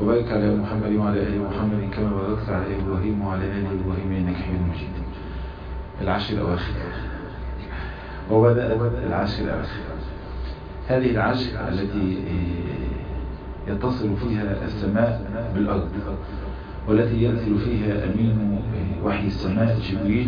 وبارك على محمد وعلى ال محمد كما باركت على ابراهيم وعلى ال ابراهيم انك حميد مجيد العشر الاواخر وبدات العشر الاواخر هذه العشر التي يتصل فيها السماء بالارض والتي ينزل فيها امين وحي السماء جبريل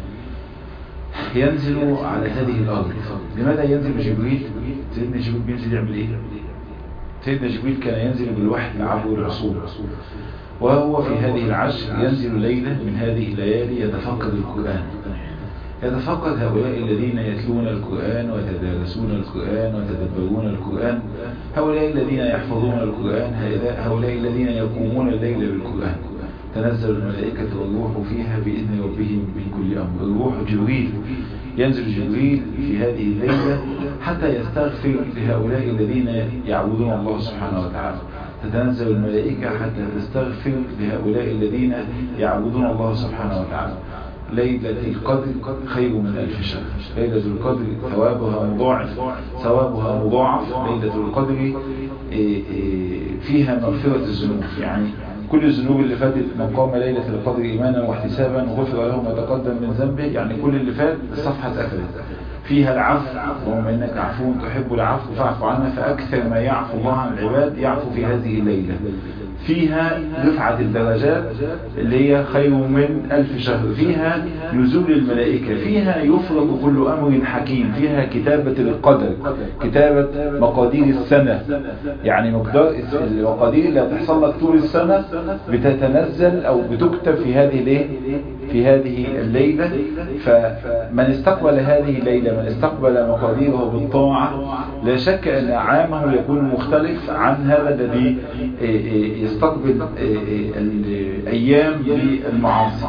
ينزل على هذه الارض لماذا ينزل جبريل سيدنا جبريل بينزل يعمل ايه سيدنا جبريل كان ينزل بالوحي عبر الرسول وهو في هذه العشر ينزل ليلة من هذه الليالي يتفقد القرآن يتفقد هؤلاء الذين يتلون القرآن ويتدارسون القرآن ويتدبرون القرآن هؤلاء الذين يحفظون القرآن هؤلاء الذين يقومون الليل بالقرآن تنزل الملائكة والروح فيها بإذن ربهم من كل أمر الروح جبريل ينزل جبريل في هذه الليلة حتى يستغفر لهؤلاء الذين يعبدون الله سبحانه وتعالى تتنزل الملائكة حتى تستغفر لهؤلاء الذين يعبدون الله سبحانه وتعالى ليلة القدر خير من ألف شهر ليلة القدر ثوابها مضاعف ثوابها مضاعف ليلة القدر فيها مغفرة الذنوب يعني كل الذنوب اللي فاتت من قام ليلة القدر إيمانا واحتسابا غفر له ما تقدم من ذنبه يعني كل اللي فات الصفحة اتقفلت فيها العفو اللهم انك عفو تحب العفو فاعف عنا فاكثر ما يعفو الله عن العباد يعفو في هذه الليله فيها رفعة الدرجات اللي هي خير من ألف شهر فيها نزول الملائكة فيها يفرق كل أمر حكيم فيها كتابة القدر كتابة مقادير السنة يعني مقدار المقادير اللي هتحصل لك طول السنة بتتنزل أو بتكتب في هذه الايه في هذه الليلة فمن استقبل هذه الليلة من استقبل مقاديره بالطاعة لا شك أن عامه يكون مختلف عن هذا الذي يستقبل الأيام بالمعاصي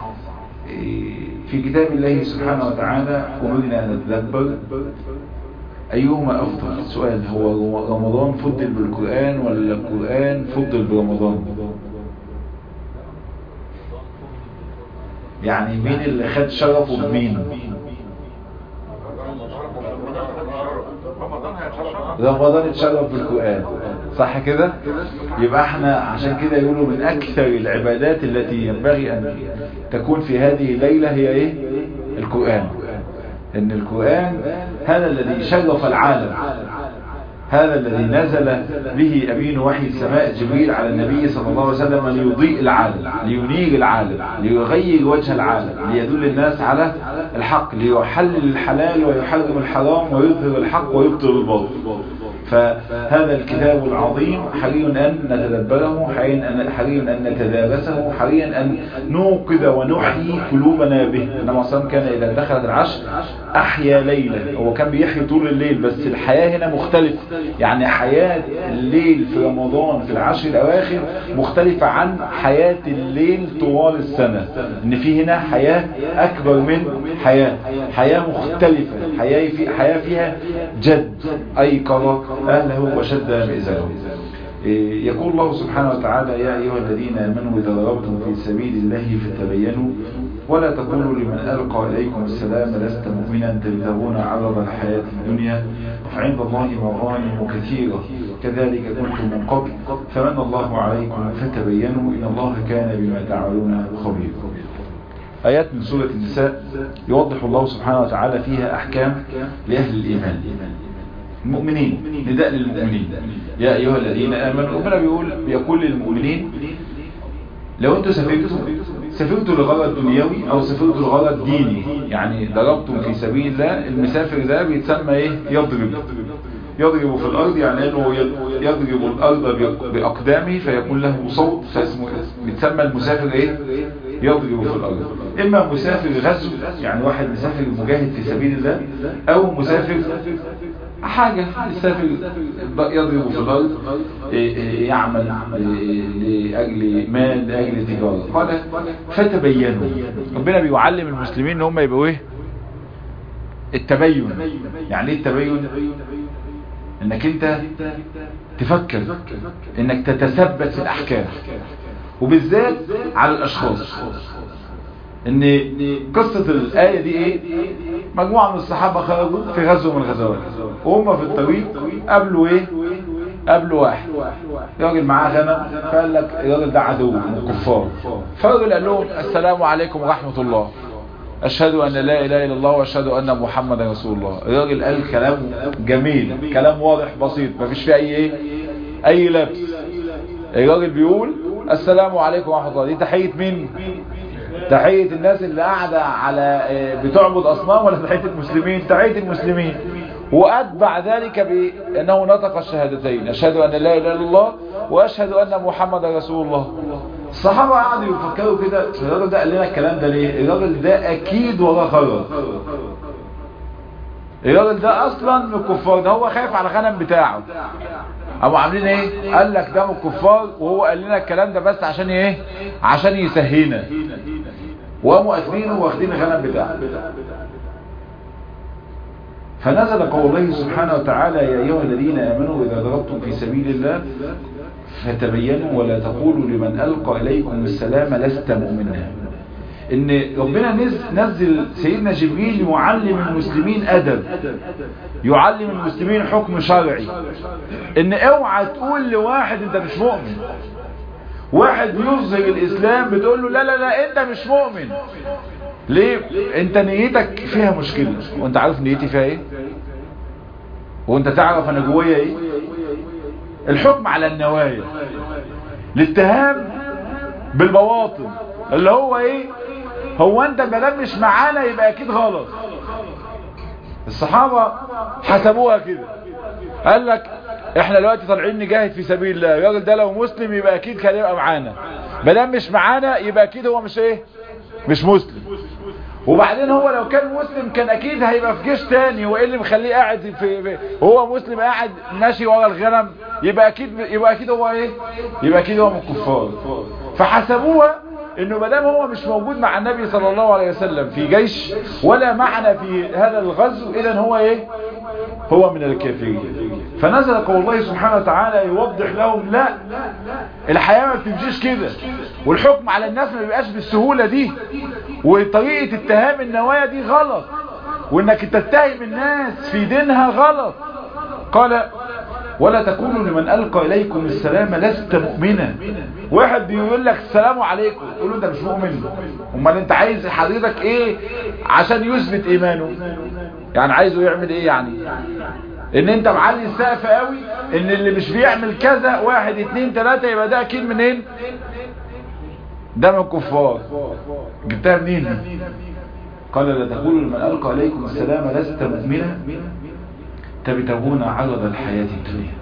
في كتاب الله سبحانه وتعالى أمرنا أن نتدبر أيهما أفضل سؤال هو رمضان فضل بالقرآن ولا القرآن فضل برمضان يعني مين اللي خد شرفه بمين رمضان اتشرف بالقرآن صح كده يبقى احنا عشان كده يقولوا من اكثر العبادات التي ينبغي ان تكون في هذه الليلة هي ايه القرآن ان القرآن هذا الذي شرف العالم هذا الذي نزل به أمين وحي السماء جبريل على النبي صلى الله عليه وسلم ليضيء العالم لينير العالم ليغير وجه العالم ليدل الناس على الحق ليحلل الحلال ويحرم الحرام ويظهر الحق ويبطل الباطل فهذا الكتاب العظيم حري أن نتدبره حري أن نتدارسه حري أن نوقظ ونحيي قلوبنا به إنما صلى كان إذا دخلت العشر أحيا ليلة هو كان بيحيي طول الليل بس الحياة هنا مختلفة يعني حياة الليل في رمضان في العشر الأواخر مختلفة عن حياة الليل طوال السنة إن في هنا حياة أكبر من حياة حياة مختلفة حياة, في حياة فيها جد أيقظة أهله وشد مئزره يقول الله سبحانه وتعالى يا أيها الذين آمنوا إذا ضربتم في سبيل الله فتبينوا ولا تقولوا لمن ألقى إليكم السلام لست مؤمنا تبتغون عرض الحياة الدنيا فعند الله مغانم كثيرة كذلك كنتم من قبل فمن الله عليكم فتبينوا إن الله كان بما تعملون خبيرا آيات من سورة النساء يوضح الله سبحانه وتعالى فيها أحكام لأهل الإيمان المؤمنين نداء للمؤمنين يا أيها الذين آمنوا ربنا بيقول بيقول للمؤمنين لو انتوا سافرتوا سافرتوا لغرض دنيوي او سافرتوا لغرض ديني يعني ضربتم في سبيل الله المسافر ده بيتسمى ايه يضرب يضرب في الارض يعني انه يضرب الارض باقدامه فيكون له صوت فاسمه بيتسمى المسافر ايه يضرب في الارض اما مسافر غزو يعني واحد مسافر مجاهد في سبيل الله او مسافر حاجة يسافر يضرب في الأرض يعمل لأجل مال لأجل تجارة قال فتبينوا ربنا بيعلم المسلمين ان هم يبقوا ايه التبين يعني ايه التبين انك انت تفكر انك تتثبت في الاحكام وبالذات على الاشخاص ان قصة الآية دي ايه مجموعة من الصحابة خرجوا في غزوة من الغزوات وهم في الطريق قابلوا ايه قابله واحد راجل معاه غنم فقال لك الراجل ده عدو من الكفار فالراجل قال لهم السلام عليكم ورحمة الله أشهد أن لا إله إلا الله وأشهد أن محمد رسول الله الراجل قال كلام جميل كلام واضح بسيط مفيش فيه أي إيه أي لبس الراجل بيقول السلام عليكم ورحمة الله دي تحية مين تحية الناس اللي قاعدة على بتعبد أصنام ولا تحية المسلمين تحية المسلمين وأتبع ذلك بأنه نطق الشهادتين أشهد أن لا إله إلا الله وأشهد أن محمد رسول الله الصحابة قعدوا يفكروا كده الراجل ده قال لنا الكلام ده ليه الراجل ده أكيد وراه خرج الراجل ده أصلا من الكفار ده هو خايف على الغنم بتاعه أبو عاملين إيه قال لك ده من الكفار وهو قال لنا الكلام ده بس عشان إيه عشان يسهينا وقاموا قاتلينه واخدين الغنم بتاعه فنزل قول الله سبحانه وتعالى يا أيها الذين آمنوا إذا ضربتم في سبيل الله فتبينوا ولا تقولوا لمن ألقى إليكم السلام لست مؤمنا ان ربنا نزل سيدنا جبريل يعلم المسلمين أدب يعلم المسلمين حكم شرعي ان اوعى تقول لواحد انت مش مؤمن واحد يظهر الاسلام بتقول له لا لا لا انت مش مؤمن ليه انت نيتك فيها مشكلة وانت عارف نيتي فيها ايه وانت تعرف انا جوايا ايه الحكم على النوايا الاتهام بالبواطن اللي هو ايه هو انت مدام مش معانا يبقى اكيد غلط الصحابة حسبوها كده قال لك احنا دلوقتي طالعين نجاهد في سبيل الله الراجل ده لو مسلم يبقى اكيد كان يبقى معانا مدام مش معانا يبقى اكيد هو مش ايه مش مسلم وبعدين هو لو كان مسلم كان اكيد هيبقى في جيش تاني وايه اللي مخليه قاعد في, في هو مسلم قاعد ماشي ورا الغنم يبقى اكيد يبقى اكيد هو ايه يبقى اكيد هو من الكفار فحسبوها انه ما دام هو مش موجود مع النبي صلى الله عليه وسلم في جيش ولا معنا في هذا الغزو اذا هو ايه هو من الكافرين فنزل قول الله سبحانه وتعالى يوضح لهم لا الحياة ما بتمشيش كده والحكم على الناس ما بيبقاش بالسهولة دي وطريقة اتهام النوايا دي غلط وانك تتهم الناس في دينها غلط قال ولا تقولوا لمن ألقى إليكم السلام لست مؤمنا واحد بيقول لك السلام عليكم تقول له انت مش مؤمن امال انت عايز حضرتك ايه عشان يثبت ايمانه يعني عايزه يعمل ايه يعني ان انت معلي السقف قوي ان اللي مش بيعمل كذا واحد اتنين تلاتة يبقى ده اكيد منين ده من الكفار جبتها منين قال لا تقولوا لمن ألقى إليكم السلام لست مؤمنا تبتغون عرض الحياة الدنيا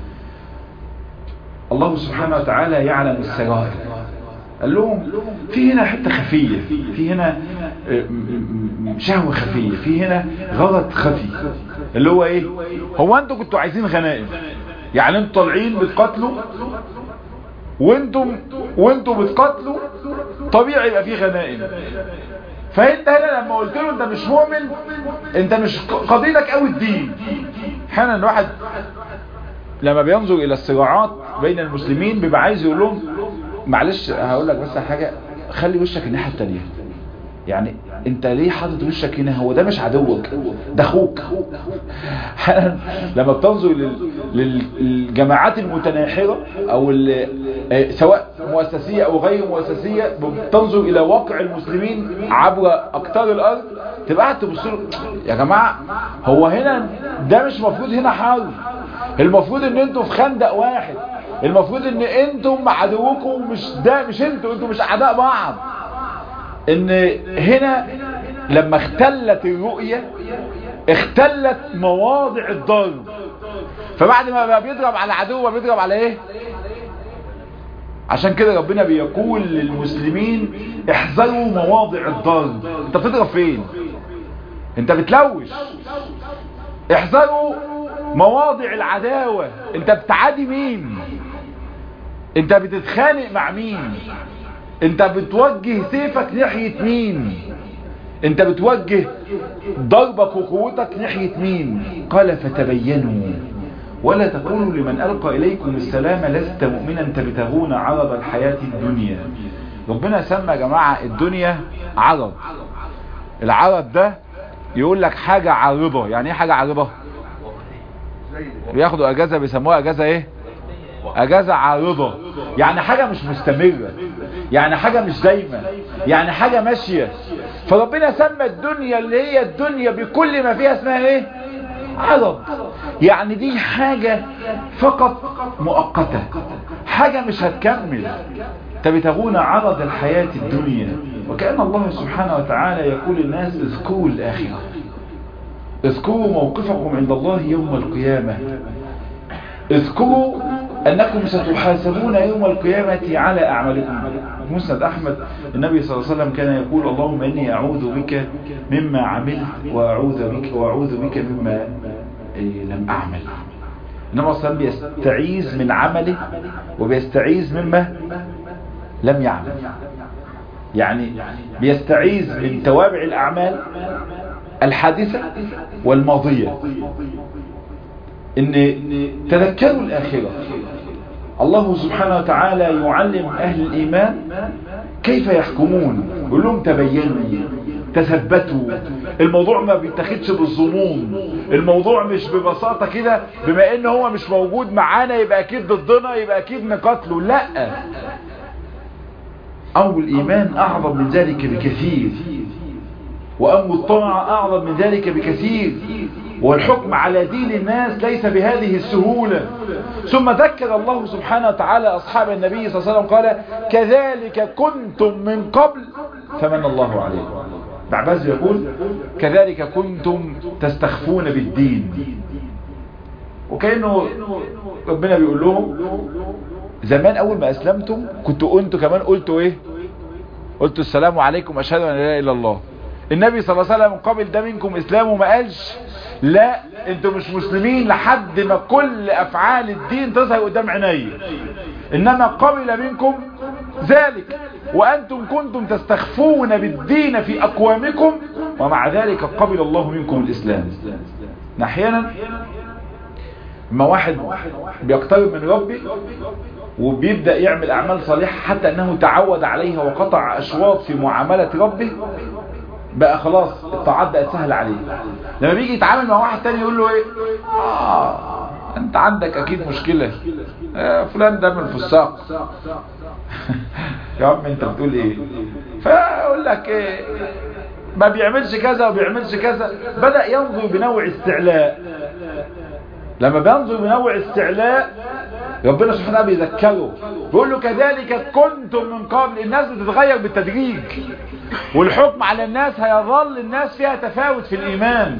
الله سبحانه وتعالى يعلم السرائر قال لهم في هنا حتة خفية في هنا شهوة خفية في هنا غلط خفي اللي هو ايه هو انتوا كنتوا عايزين غنائم يعني انتوا طالعين بتقاتلوا وانتم وانتم بتقاتلوا طبيعي يبقى في غنائم فانت هنا لما قلت له انت مش مؤمن انت مش قضيتك قوي الدين احيانا الواحد لما بينظر الى الصراعات بين المسلمين بيبقى عايز يقول لهم معلش هقول لك بس حاجه خلي وشك الناحيه الثانيه يعني انت ليه حاطط وشك هنا هو ده مش عدوك ده اخوك لما بتنظر للجماعات المتناحرة او سواء مؤسسية او غير مؤسسية بتنظر الى واقع المسلمين عبر اقطار الارض تبقى قاعد تبص له يا جماعة هو هنا ده مش مفروض هنا حرب المفروض ان انتوا في خندق واحد المفروض ان انتم عدوكم مش ده مش انتوا انتوا مش اعداء بعض ان هنا لما اختلت الرؤية اختلت مواضع الضرب فبعد ما بقى بيضرب على عدو بيضرب على ايه عشان كده ربنا بيقول للمسلمين احذروا مواضع الضرب انت بتضرب فين انت بتلوش احذروا مواضع العداوة انت بتعادي مين انت بتتخانق مع مين انت بتوجه سيفك ناحية مين انت بتوجه ضربك وقوتك ناحية مين قال فتبينوا ولا تقولوا لمن ألقى إليكم السلام لست مؤمنا تبتغون عرض الحياة الدنيا ربنا سمى يا جماعة الدنيا عرض العرض ده يقول لك حاجة عارضة يعني ايه حاجة عارضة بياخدوا اجازة بيسموها اجازة ايه اجازة عارضة يعني حاجة مش مستمرة يعني حاجة مش دايمة يعني حاجة ماشية فربنا سمى الدنيا اللي هي الدنيا بكل ما فيها اسمها ايه عرض يعني دي حاجة فقط مؤقتة حاجة مش هتكمل تبتغون عرض الحياة الدنيا وكأن الله سبحانه وتعالى يقول للناس اذكروا الآخرة اذكروا موقفكم عند الله يوم القيامة اذكروا أنكم ستحاسبون يوم القيامة على أعمالكم مسند أحمد النبي صلى الله عليه وسلم كان يقول اللهم إني أعوذ بك مما عملت وأعوذ بك, وأعوذ بك مما لم أعمل إنما صلى الله عليه وسلم بيستعيذ من عمله وبيستعيذ مما لم يعمل يعني بيستعيذ من توابع الأعمال الحادثة والماضية ان تذكروا الآخرة الله سبحانه وتعالى يعلم أهل الإيمان كيف يحكمون يقول لهم تبينوا تثبتوا الموضوع ما بيتاخدش بالظنون الموضوع مش ببساطة كده بما ان هو مش موجود معانا يبقى اكيد ضدنا يبقى اكيد نقتله لا او الايمان اعظم من ذلك بكثير وأم الطاعة أعظم من ذلك بكثير والحكم على دين الناس ليس بهذه السهولة ثم ذكر الله سبحانه وتعالى أصحاب النبي صلى الله عليه وسلم قال كذلك كنتم من قبل فمن الله عليكم بعباز يقول كذلك كنتم تستخفون بالدين وكأنه ربنا بيقول لهم زمان أول ما أسلمتم كنتوا أنتوا كمان قلتوا إيه قلتوا السلام عليكم أشهد أن لا إله إلا الله النبي صلى الله عليه وسلم قبل ده منكم اسلام وما قالش لا انتوا مش مسلمين لحد ما كل افعال الدين تظهر قدام عيني انما قبل منكم ذلك وانتم كنتم تستخفون بالدين في اقوامكم ومع ذلك قبل الله منكم الاسلام احيانا ما واحد بيقترب من ربي وبيبدأ يعمل اعمال صالحة حتى انه تعود عليها وقطع اشواط في معاملة ربه بقى خلاص الطاعات بقت سهلة عليه لما بيجي يتعامل مع واحد تاني يقول له ايه اه انت عندك اكيد مشكلة آه فلان ده من الفساق يا عم انت بتقول ايه فاقول لك ايه ما بيعملش كذا وبيعملش كذا بدأ ينظر بنوع استعلاء لما بينظر بنوع استعلاء ربنا سبحانه بيذكره بيقول له كذلك كنتم من قبل الناس بتتغير بالتدريج والحكم على الناس هيظل الناس فيها تفاوت في الإيمان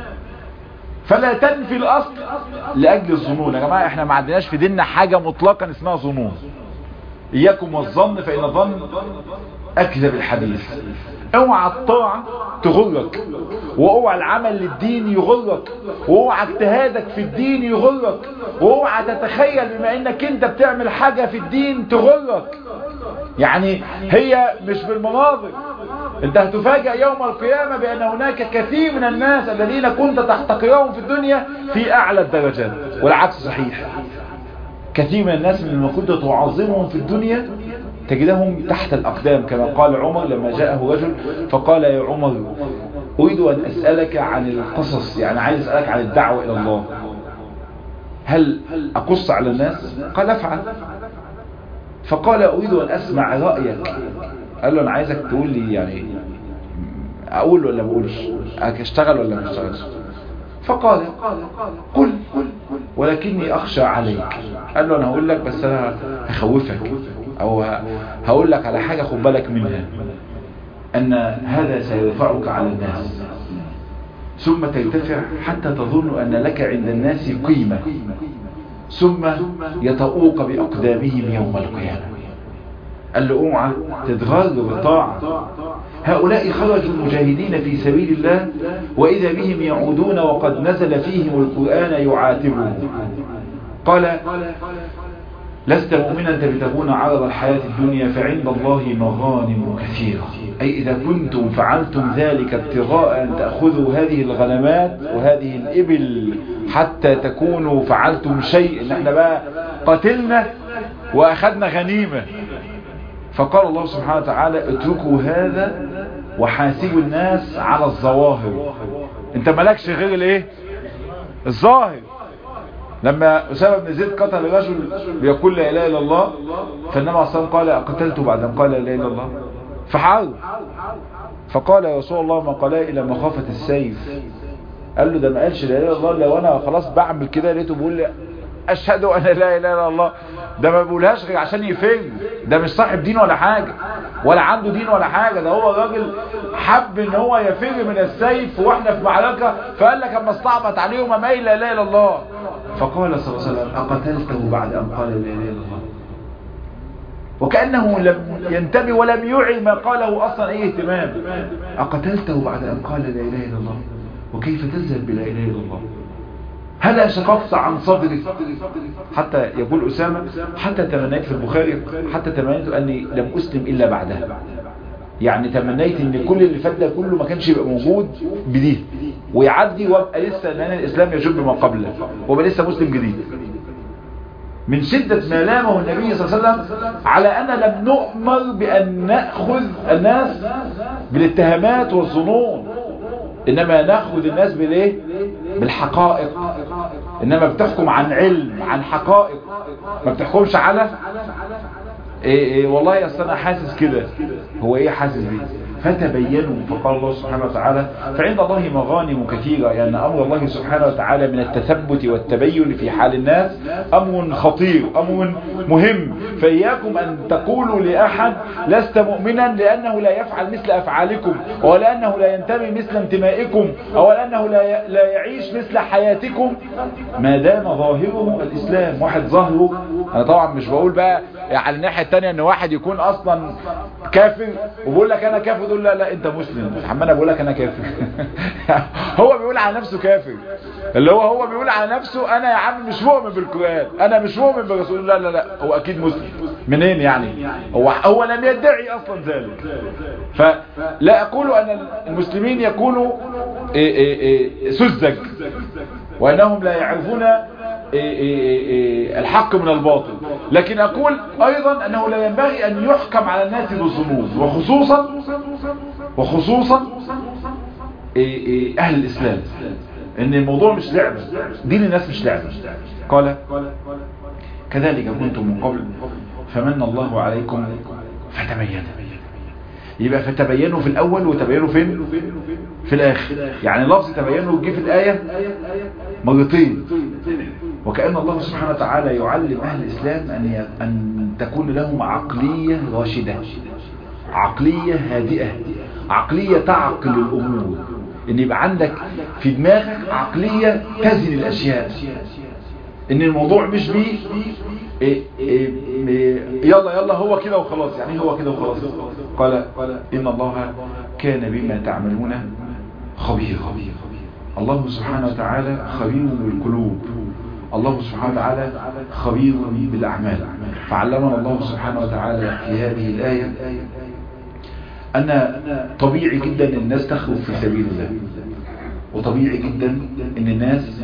فلا تنفي الأصل لأجل الظنون يا جماعة احنا ما عندناش في ديننا حاجة مطلقا اسمها ظنون إياكم والظن فإن الظن أكذب الحديث اوعى الطاعة تغرك واوعى العمل للدين يغرك واوعى اجتهادك في الدين يغرك واوعى تتخيل بما انك انت بتعمل حاجة في الدين تغرك يعني هي مش بالمناظر انت هتفاجأ يوم القيامة بان هناك كثير من الناس الذين كنت تحتقرهم في الدنيا في اعلى الدرجات والعكس صحيح كثير من الناس من لما كنت تعظمهم في الدنيا تجدهم تحت الأقدام كما قال عمر لما جاءه رجل فقال يا عمر أريد أن أسألك عن القصص يعني عايز أسألك عن الدعوة إلى الله هل أقص على الناس قال افعل فقال أريد أن أسمع رأيك قال له أنا عايزك تقول لي يعني أقول ولا ما أقولش أشتغل ولا ما أشتغلش فقال قل ولكني أخشى عليك قال له أنا هقول لك بس أنا هخوفك أو هقول لك على حاجة خد بالك منها أن هذا سيرفعك على الناس ثم ترتفع حتى تظن أن لك عند الناس قيمة ثم يطؤوك بأقدامهم يوم القيامة قال له اوعى تتغاظ بالطاعة هؤلاء خرجوا مجاهدين في سبيل الله وإذا بهم يعودون وقد نزل فيهم القرآن يعاتبهم قال لست مؤمنا تبتغون عرض الحياة الدنيا فعند الله مغانم كثيرة أي إذا كنتم فعلتم ذلك ابتغاء أن تأخذوا هذه الغنمات وهذه الإبل حتى تكونوا فعلتم شيء إن احنا بقى قتلنا وأخذنا غنيمة فقال الله سبحانه وتعالى اتركوا هذا وحاسبوا الناس على الظواهر انت مالكش غير الايه الظاهر لما أسامة بن زيد قتل رجل بيقول لا إله إلا الله فالنبي عليه الصلاة قال أقتلته بعد أن قال لا إله إلا الله فحارب فقال يا رسول الله ما قال إلى مخافة السيف قال له ده ما قالش لا إله إلا الله لو أنا خلاص بعمل كده لقيته بيقول لي أشهد أن لا إله إلا الله ده ما بيقولهاش غير عشان يفر ده مش صاحب دين ولا حاجة ولا عنده دين ولا حاجة ده هو راجل حب ان هو يفر من السيف واحنا في معركة فقال لك اما استعبط عليهم ما لا اله الا الله فقال صلى الله عليه وسلم اقتلته بعد ان قال لا اله الا الله وكأنه لم ينتبه ولم يعي ما قاله اصلا اي اهتمام اقتلته بعد ان قال لا اله الا الله وكيف تذهب بلا اله الا الله هل شققت عن صدرك حتى يقول أسامة حتى تمنيت في البخاري حتى تمنيت أني لم أسلم إلا بعدها يعني تمنيت ان كل اللي فات ده كله ما كانش يبقى موجود بديه ويعدي وابقى لسه ان الاسلام يجب ما قبله وابقى لسه مسلم جديد من شدة ما لامه النبي صلى الله عليه وسلم على أن لم نؤمر بأن نأخذ الناس بالاتهامات والظنون إنما نأخذ الناس بالإيه؟ بالحقائق إنما بتحكم عن علم عن حقائق ما بتحكمش على إيه إيه والله يا أنا حاسس كده هو إيه حاسس بيه فتبينوا فقال الله سبحانه وتعالى فعند الله مغانم كثيرة لأن يعني أمر الله سبحانه وتعالى من التثبت والتبين في حال الناس أمر خطير أمر مهم فإياكم أن تقولوا لأحد لست مؤمنا لأنه لا يفعل مثل أفعالكم ولأنه لا ينتمي مثل انتمائكم أو لأنه لا لا يعيش مثل حياتكم ما دام ظاهره الإسلام واحد ظاهره أنا طبعا مش بقول بقى على الناحية التانية أن واحد يكون أصلا كافر وبقول لك أنا كافر تقول لا لا انت مسلم عمال بقول لك انا كافر هو بيقول على نفسه كافر اللي هو هو بيقول على نفسه انا يا عم مش مؤمن بالقران انا مش مؤمن برسول لا لا لا هو اكيد مسلم منين يعني هو هو لم يدعي اصلا ذلك فلا اقول ان المسلمين يكونوا سذج وانهم لا يعرفون الحق من الباطل لكن أقول أيضا أنه لا ينبغي أن يحكم على الناس بالظنون وخصوصا وخصوصا أهل الإسلام أن الموضوع مش لعبة دين الناس مش لعبة قال كذلك كنتم من قبل فمن الله عليكم فتبينوا يبقى فتبينوا في الأول وتبينوا فين في الآخر يعني لفظ تبينوا جه في الآية مرتين وكأن الله سبحانه وتعالى يعلم أهل الإسلام أن أن تكون لهم عقلية راشدة عقلية هادئة عقلية تعقل الأمور أن يبقى عندك في دماغك عقلية تزن الأشياء أن الموضوع مش بيه إيه إيه يلا يلا هو كده وخلاص يعني هو كده وخلاص قال إن الله كان بما تعملون خبيرا الله سبحانه وتعالى خبير بالقلوب الله سبحانه وتعالى خبير بالأعمال فعلمنا الله سبحانه وتعالى في هذه الآية أن طبيعي جدا الناس تخرج في سبيل الله وطبيعي جدا أن الناس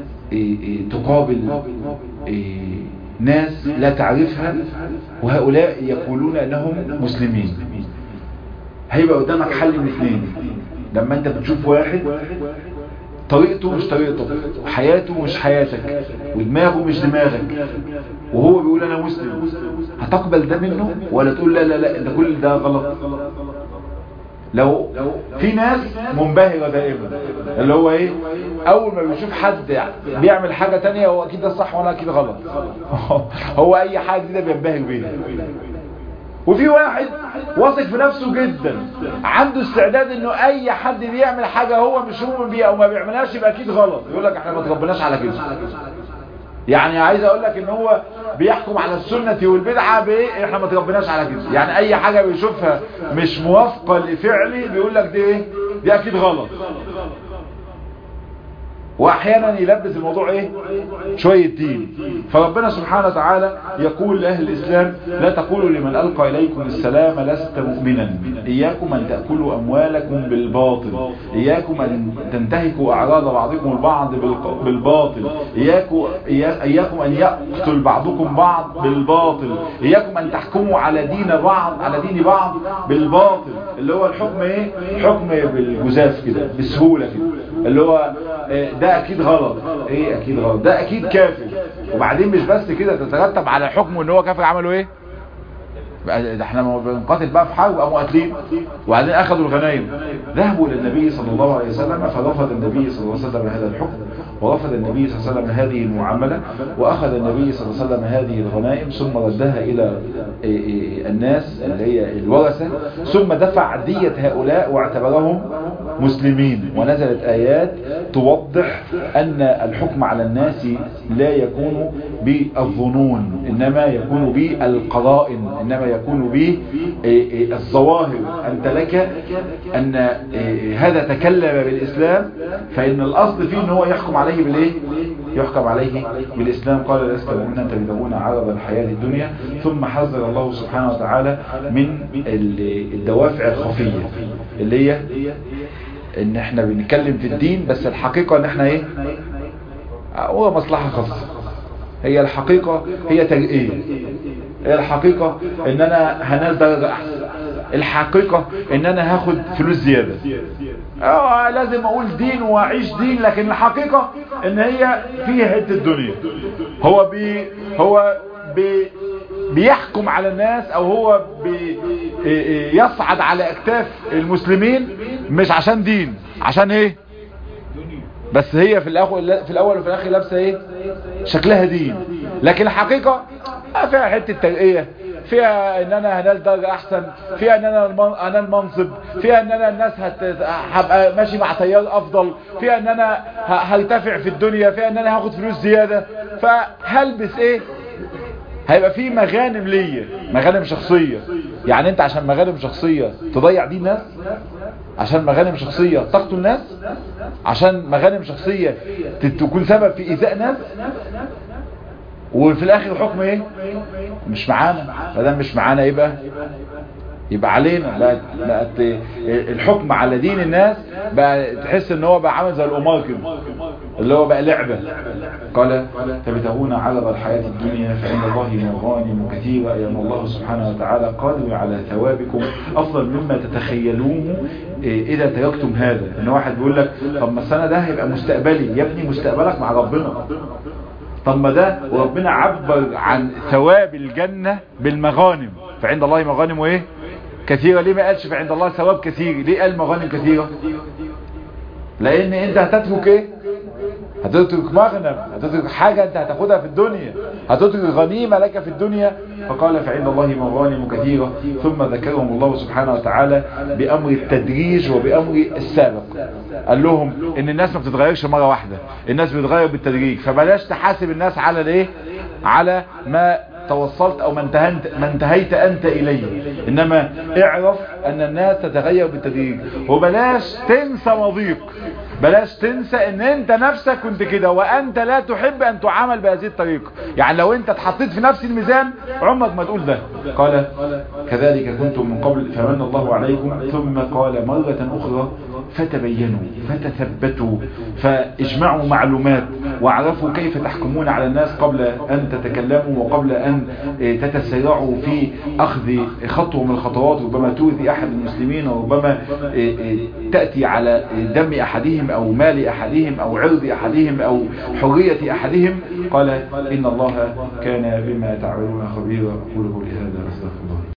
تقابل ناس لا تعرفها وهؤلاء يقولون أنهم مسلمين هيبقى قدامك حل من اثنين لما انت بتشوف واحد طريقته مش طريقتك حياته مش حياتك ودماغه مش دماغك وهو بيقول انا مسلم هتقبل ده منه ولا تقول لا لا لا انت كل ده غلط لو في ناس منبهرة دائما اللي هو ايه اول ما بيشوف حد بيعمل حاجة تانية هو اكيد ده صح وانا اكيد غلط هو اي حاجة دي بينبهر بيها وفي واحد واثق في نفسه جدا عنده استعداد انه اي حد بيعمل حاجة هو مش مؤمن بيها او ما بيعملهاش يبقى اكيد غلط يقول لك احنا ما تربناش على كده يعني عايز اقول لك ان هو بيحكم على السنة والبدعة بايه احنا ما تربناش على كده يعني اي حاجة بيشوفها مش موافقة لفعلي بيقول لك دي ايه دي اكيد غلط واحيانا يلبس الموضوع ايه شوية دين فربنا سبحانه وتعالى يقول لأهل الإسلام لا تقولوا لمن ألقى إليكم السلام لست مؤمنا إياكم أن تأكلوا أموالكم بالباطل إياكم أن تنتهكوا أعراض بعضكم البعض بالباطل إياكم, إياكم أن يقتل بعضكم بعض بالباطل إياكم أن تحكموا على دين بعض على دين بعض بالباطل اللي هو الحكم ايه حكم بالجزاف كده بسهولة كده اللي هو ده اكيد غلط ايه اكيد غلط ده اكيد كافر وبعدين مش بس كده تترتب على حكمه ان هو كافر عملوا ايه ده احنا بنقاتل بقى في حرب قاموا قاتلين وبعدين اخذوا الغنايم ذهبوا الى النبي صلى الله عليه وسلم فرفض النبي صلى الله عليه وسلم هذا الحكم ورفض النبي صلى الله عليه وسلم هذه المعاملة واخذ النبي صلى الله عليه وسلم هذه الغنائم ثم ردها الى الناس اللي هي الورثة ثم دفع دية هؤلاء واعتبرهم مسلمين ونزلت آيات توضح أن الحكم على الناس لا يكون بالظنون إنما يكون بالقرائن إنما يكون بالظواهر أنت لك أن هذا تكلم بالإسلام فإن الأصل فيه أنه يحكم عليه بالإيه؟ يحكم عليه بالإسلام قال لا يستمعون تبتغون عرض الحياة الدنيا ثم حذر الله سبحانه وتعالى من الدوافع الخفية اللي هي ان احنا بنتكلم في الدين بس الحقيقة ان احنا ايه هو مصلحة خاصة هي الحقيقة هي ترقية هي الحقيقة ان انا هنال درجة احسن الحقيقة ان انا هاخد فلوس زيادة اه لازم اقول دين واعيش دين لكن الحقيقة ان هي فيها حته الدنيا هو بي هو بي بيحكم على الناس او هو بي يصعد على اكتاف المسلمين مش عشان دين عشان ايه بس هي في الاول في الاول وفي الاخر لابسه ايه شكلها دين لكن الحقيقة فيها حته ترقيه فيها ان انا هنال درجة احسن فيها ان انا انال منصب فيها ان انا الناس هبقى ماشي مع تيار افضل فيها ان انا هرتفع في الدنيا فيها ان انا هاخد فلوس زيادة فهلبس ايه هيبقى في مغانم ليا مغانم شخصية يعني انت عشان مغانم شخصية تضيع دين الناس عشان مغانم شخصية تقتل الناس عشان مغانم شخصية تكون سبب في ايذاء ناس وفي الاخر حكم ايه مش معانا فده مش معانا يبقى يبقى علينا بقت بقت الحكم على دين الناس بقى تحس ان هو بقى عامل زي القمار كده اللي هو بقى لعبة قال تبتغون عرض الحياة الدنيا فإن الله مغانم كثيرة أيام الله سبحانه وتعالى قادر على ثوابكم أفضل مما تتخيلوه إذا تركتم هذا إن واحد بيقول لك طب ما السنة ده هيبقى مستقبلي يا ابني مستقبلك مع ربنا طب ما ده وربنا عبر عن ثواب الجنة بالمغانم فعند الله مغانم وايه كثيرة ليه ما قالش فعند الله ثواب كثير ليه قال مغانم كثيرة لان انت هتترك ايه هتترك مغنم هتترك حاجة انت هتاخدها في الدنيا هتترك غنيمة لك في الدنيا فقال فعند الله مغانم كثيرة ثم ذكرهم الله سبحانه وتعالى بأمر التدريج وبأمر السابق قال لهم ان الناس ما بتتغيرش مرة واحدة الناس بتتغير بالتدريج فبلاش تحاسب الناس على الايه على ما توصلت او ما انتهيت, ما انتهيت انت اليه انما اعرف ان الناس تتغير بالتدريج وبلاش تنسى مضيق بلاش تنسى ان انت نفسك كنت كده وانت لا تحب ان تعامل بهذه الطريقة يعني لو انت اتحطيت في نفس الميزان عمرك ما تقول ده قال كذلك كنتم من قبل فمن الله عليكم ثم قال مرة اخرى فتبينوا فتثبتوا فاجمعوا معلومات واعرفوا كيف تحكمون على الناس قبل ان تتكلموا وقبل ان تتسرعوا في اخذ خطوة من الخطوات ربما تؤذي احد المسلمين وربما تأتي على دم احدهم او مال احدهم او عرض احدهم او حرية احدهم قال ان الله كان بما تعملون خبيرا اقول قولي هذا استغفر الله